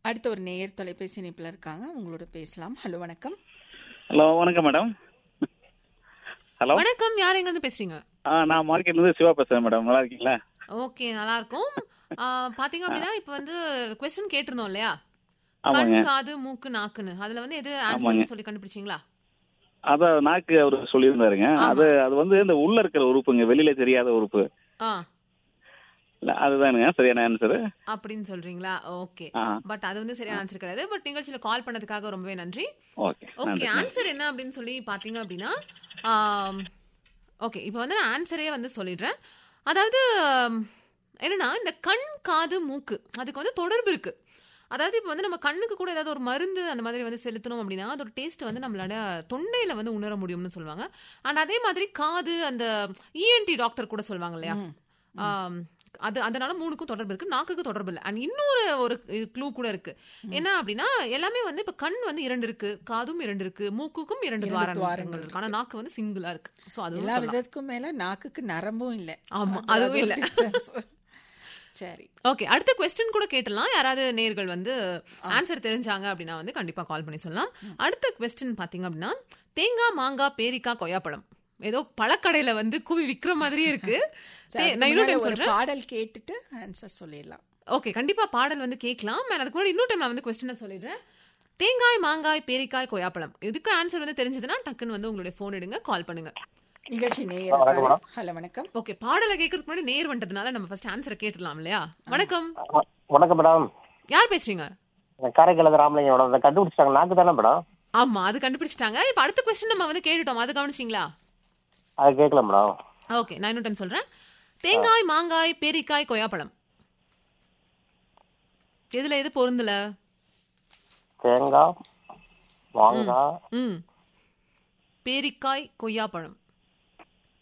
அடுத்த ஒரு நேயர் தொலைபேசி இணைப்பில் இருக்காங்க உங்களோட பேசலாம் ஹலோ வணக்கம் ஹலோ வணக்கம் மேடம் ஹலோ வணக்கம் யார் எங்க இருந்து பேசுறீங்க ஆ நான் மார்க்கெட்லேருந்து சிவா பேசுகிறேன் மேடம் நல்லா இருக்கீங்களா ஓகே நல்லா இருக்கும் ஆ, பாத்தீங்க அப்படின்னா இப்ப வந்து கொஸ்டின் கேட்டிருந்தோம் இல்லையா ஆமாங்க கண் காது மூக்கு நாக்குன்னு அதுல வந்து எது ஆன்சர் சொல்லி கண்டுபிடிச்சீங்களா அதான் நாக்கு அவர் சொல்லியிருந்தாருங்க அது அது வந்து இந்த உள்ள இருக்கிற உறுப்புங்க வெளியில தெரியாத உறுப்பு ஆ இல்ல அதுதானுங்க சரியான ஆன்சரு அப்படின்னு சொல்றீங்களா ஓகே ஆ பட் அது வந்து சரியான ஆன்சர் கிடையாது பட் நிகழ்ச்சியில கால் பண்ணதுக்காக ரொம்பவே நன்றி ஓகே ஓகே நன்றி ஆன்சர் என்ன அப்படின்னு சொல்லி பாத்தீங்க அப்படின்னா ஓகே இப்போ வந்து நான் ஆன்சரே வந்து சொல்லிடுறேன் அதாவது ஆம், என்னன்னா இந்த கண் காது மூக்கு அதுக்கு வந்து தொடர்பு இருக்கு அதாவது இப்போ வந்து நம்ம கண்ணுக்கு கூட ஏதாவது ஒரு மருந்து அந்த மாதிரி வந்து செலுத்தணும் அப்படின்னா அதோட டேஸ்ட் வந்து நம்மளோட தொண்டையில வந்து உணர முடியும்னு சொல்லுவாங்க அண்ட் அதே மாதிரி காது அந்த இஎன்டி டாக்டர் கூட சொல்லுவாங்க இல்லையா ஆம், அது அதனால மூணுக்கும் தொடர்பு இருக்கு நாக்குக்கு தொடர்பு இல்லை அண்ட் இன்னொரு ஒரு க்ளூ கூட இருக்கு என்ன அப்படின்னா எல்லாமே வந்து இப்ப கண் வந்து இரண்டு இருக்கு காதும் இரண்டு இருக்கு மூக்குக்கும் இரண்டு துவாரங்கள் இருக்கு ஆனா நாக்கு வந்து சிங்கிளா இருக்கு சோ அதுவும் எல்லா சொல்லலாம். விதத்துக்கும் மேல நாக்குக்கு நரம்பும் இல்ல ஆமா, அது அதுவும் ஒரு இல்ல. difference. சரி ஓகே அடுத்த கொஸ்டின் கூட கேட்டலாம் யாராவது நேர்கள் வந்து ஆன்சர் தெரிஞ்சாங்க அப்படின்னா வந்து கண்டிப்பா கால் பண்ணி சொல்லலாம் அடுத்த கொஸ்டின் பாத்தீங்க அப்படின்னா தேங்காய் மாங்காய் பேரிக்காய் கொய்யாப்பழம் ஏதோ பழக்கடையில வந்து குவி விக்கிற மாதிரியே இருக்கு சரி, தே- அதுக்கு நான் இன்னொரு முன்னாடி டைம் ஒரு சொல்றேன் பாடல் கேட்டுட்டு ஆன்சர் சொல்லிடலாம் ஓகே கண்டிப்பா பாடல் வந்து கேட்கலாம் நான் அதுக்கு முன்னாடி இன்னொரு டைம் நான் வந்து கொஸ்டினை சொல்லிடுறேன் தேங்காய் மாங்காய் பேரிக்காய் கொய்யாப்பழம் இதுக்கு ஆன்சர் வந்து தெரிஞ்சதுன்னா டக்குன்னு வந்து உங்களுடைய போன் எடுங்க கால் பண்ணுங்க நிகழ்ச்சி நேயர் ஹலோ வணக்கம் ஓகே பாடலை கேட்கறதுக்கு முன்னாடி நேர் வந்துட்டதுனால நம்ம ஃபர்ஸ்ட் ஆன்சரை கேட்டுடலாம் இல்லையா வணக்கம் வ- வணக்கம் மேடம் யார் பேசுறீங்க காரைக்கால் ராமலிங்கம் மேடம் அதை கண்டுபிடிச்சிட்டாங்க நாக்கு தானே மேடம் ஆமா அது கண்டுபிடிச்சிட்டாங்க இப்ப அடுத்த கொஸ்டின் நம்ம வந்து கேட்டுட்டோம் அது கவனிச்சிங்களா அது கேட்கல மேடம் ஓகே நான் இன்னொரு டைம் சொல்றேன் தேங்காய் மாங்காய் பேரிக்காய் கொய்யாப்பழம் இதுல எது பொருந்தல தேங்காய் மாங்காய் ம் பேரிக்காய் கொய்யாப்பழம்